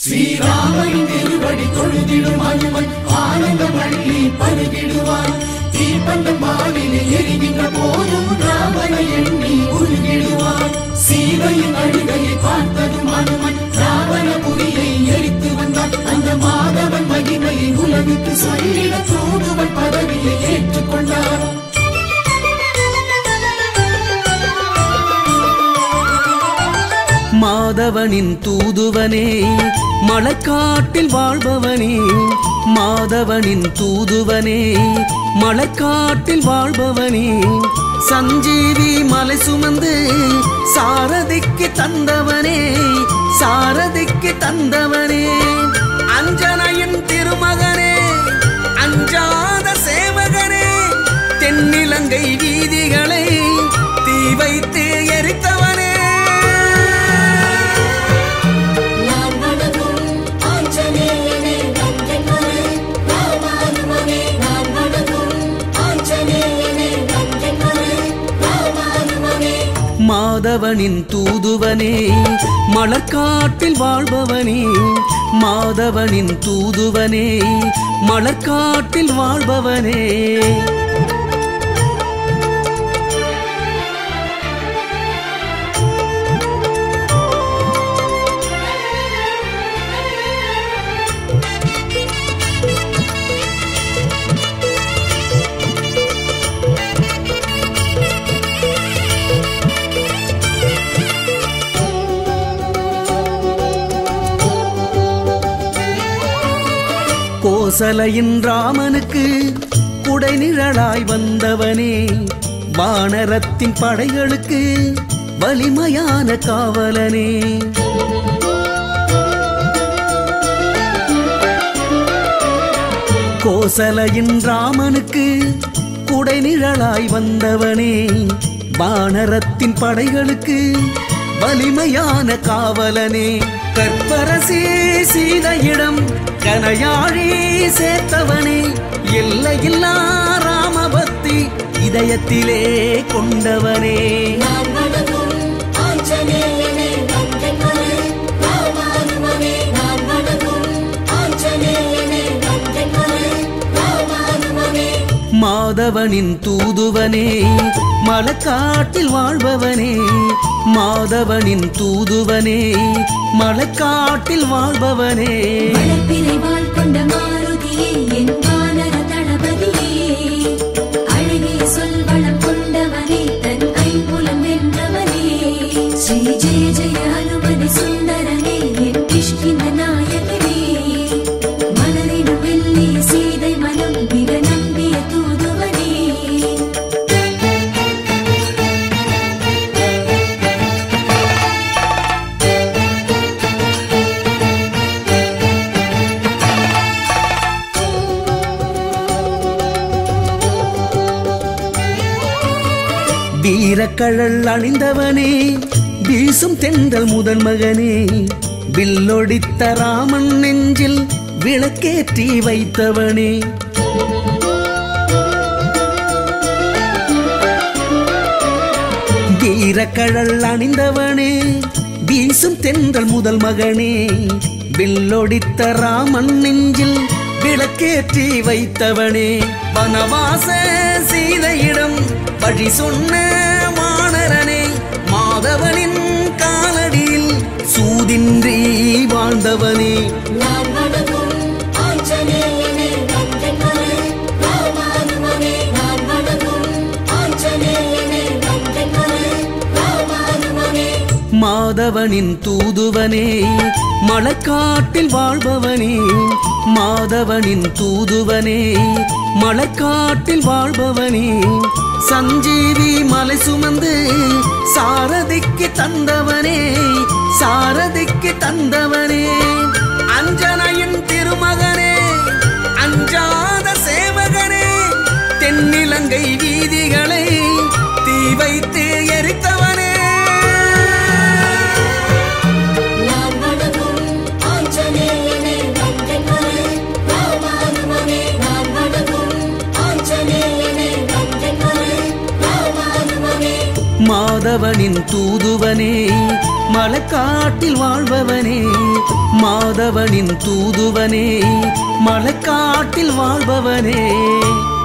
ஸ்ரீராமனின் திருவடி தொழுதிடும் அனுமன் ஆனந்த வள்ளி பருகிடுவான் தீப்பந்தம் பாலிலே எரிகின்ற போதும் ராமனை எண்ணி உருகிடுவான் சீதையின் அழுகையை பார்த்ததும் அனுமன் ராவணபுரியை எரித்து வந்தான் அந்த மாதவன் மகிமையை உலகுக்கு சொல்லிட தூதுவன் பதவியை ஏற்றுக்கொண்டான் மாதவனின் தூதுவனே மலைக்காட்டில் வாழ்பவனே மாதவனின் தூதுவனே மலைக்காட்டில் வாழ்பவனே சஞ்சீவி மலை சுமந்து சாரதிக்கு தந்தவனே சாரதிக்கு தந்தவனே அஞ்சனையின் திருமகனே அஞ்சாத சேவகனே தென்னிலங்கை வீதிகளை தீ வைத்து எரித்தவனே நான் வணங்கும் ஆஞ்சநேயனே நன்றென்பது ராமானுமனே நான் வணங்கும் ஆஞ்சநேயனே நன்றென்பது ராமானுமனே மாதவனின் தூதுவனே மலர்காட்டில் வாழ்பவனே மாதவனின் தூதுவனே மலர்காட்டில் வாழ்பவனே கோசலையின் ராமனுக்கு குடைநிழலாய் வந்தவனே வானரத்தின் படைகளுக்கு வலிமையான காவலனே கோசலையின் ராமனுக்கு குடைநிழலாய் வந்தவனே வானரத்தின் படைகளுக்கு வலிமையான காவலனே கற்பரசி சீதையிடம் கனையாழி சேர்த்தவனே எல்லையில்லா ராமபக்தி இதயத்திலே கொண்டவனே நான் வணங்கும் ஆஞ்சநேயனே நன்றென்பது ராமானுமனே நான் வணங்கும் ஆஞ்சநேயனே நன்றென்பது ராமானுமனே மாதவனின் தூதுவனே மலக்காட்டில் வாழ்பவனே மாதவனின் தூதுவனே மலக்காட்டில் வாழ்பவனே வளர்ப்பிறை வாழ் கொண்ட மாருதியே என் வானர தளபதியே அழகிய சொல் வளம் கொண்டவனே தன் ஐம்புலம் வென்றவனே ஸ்ரீ ஜெய ஜெய அனுமதி சுந்தரனே என் கிஷ்கிந்த நாயகனே மலரிடும் வெள்ளி சீதை மனம் மிக நம்பிய தூதுவனே வீரக்கழல் அணிந்தவனே வீசும் தென்றல் முதல் மகனே வில்லொடித்த ராமன் நெஞ்சில் விளக்கேற்றி வைத்தவனே வீரக்கழல் அணிந்தவனே வீசும் தென்றல் முதல் மகனே வில்லொடித்த ராமன் நெஞ்சில் விளக்கேற்றி வைத்தவனே வனவாச சீதையிடம் வழி சொன்ன வானரனே மாதவனின் காலடியில் சூதின்றி வாழ்ந்தவனே நான் வணங்கும் ஆஞ்சநேயனே நன்றென்பது ராமானுமனே நான் வணங்கும் ஆஞ்சநேயனே நன்றென்பது ராமானுமனே மாதவனின் தூதுவனே மலக்காட்டில் வாழ்பவனே மாதவனின் தூதுவனே மலக்காட்டில் வாழ்பவனே சஞ்சீவி மலை சுமந்து சாரதிக்கு தந்தவனே சாரதிக்கு தந்தவனே அஞ்சனையின் திருமகனே அஞ்சாத சேவகனே தென்னிலங்கை வீதிகளை தீ வைத்து எரித்தவனே நான் வணங்கும் ஆஞ்சநேயனே நன்றென்பது ராமானுமனே நான் வணங்கும் ஆஞ்சநேயனே நன்றென்பது ராமானுமனே மாதவனின் தூதுவனே மலக்காட்டில் வாழ்பவனே மாதவனின் தூதுவனே மலைக்காட்டில் வாழ்பவனே